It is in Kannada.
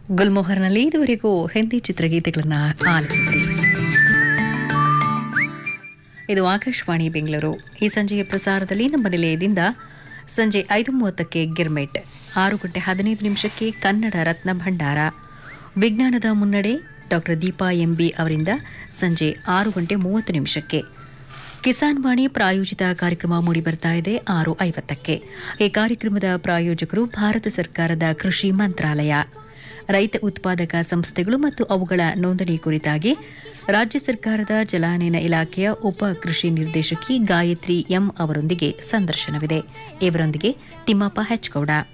ಗುಲ್ಮೋಹರ್ನಲ್ಲಿ ಇದುವರೆಗೂ ಹಿಂದಿ ಚಿತ್ರಗೀತೆಗಳನ್ನು ಆಲಿಸಿದ್ರಿ ಇದು ಆಕಾಶವಾಣಿ ಬೆಂಗಳೂರು ಈ ಸಂಜೆಯ ಪ್ರಸಾರದಲ್ಲಿ ನಮ್ಮ ನಿಲಯದಿಂದ ಸಂಜೆ ಐದು ಮೂವತ್ತಕ್ಕೆ ಗಿರ್ಮೆಟ್ ಆರು ಗಂಟೆ ಹದಿನೈದು ನಿಮಿಷಕ್ಕೆ ಕನ್ನಡ ರತ್ನ ಭಂಡಾರ ವಿಜ್ಞಾನದ ಮುನ್ನಡೆ ಡಾಕ್ಟರ್ ದೀಪಾ ಎಂಬಿ ಅವರಿಂದ ಸಂಜೆ ಆರು ಗಂಟೆ ಮೂವತ್ತು ನಿಮಿಷಕ್ಕೆ ಕಿಸಾನ್ ವಾಣಿ ಪ್ರಾಯೋಜಿತ ಕಾರ್ಯಕ್ರಮ ಮೂಡಿಬರ್ತಾ ಇದೆ ಆರು ಐವತ್ತಕ್ಕೆ ಈ ಕಾರ್ಯಕ್ರಮದ ಪ್ರಾಯೋಜಕರು ಭಾರತ ಸರ್ಕಾರದ ಕೃಷಿ ಮಂತ್ರಾಲಯ ರೈತ ಉತ್ಪಾದಕ ಸಂಸ್ಥೆಗಳು ಮತ್ತು ಅವುಗಳ ನೋಂದಣಿ ಕುರಿತಾಗಿ ರಾಜ್ಯ ಸರ್ಕಾರದ ಜಲಾನಯನ ಇಲಾಖೆಯ ಉಪ ಕೃಷಿ ನಿರ್ದೇಶಕಿ ಗಾಯತ್ರಿ ಎಂ ಅವರೊಂದಿಗೆ ಸಂದರ್ಶನವಿದೆ ಇವರೊಂದಿಗೆ ತಿಮ್ಮಪ್ಪ ಹೆಚ್ಗೌಡ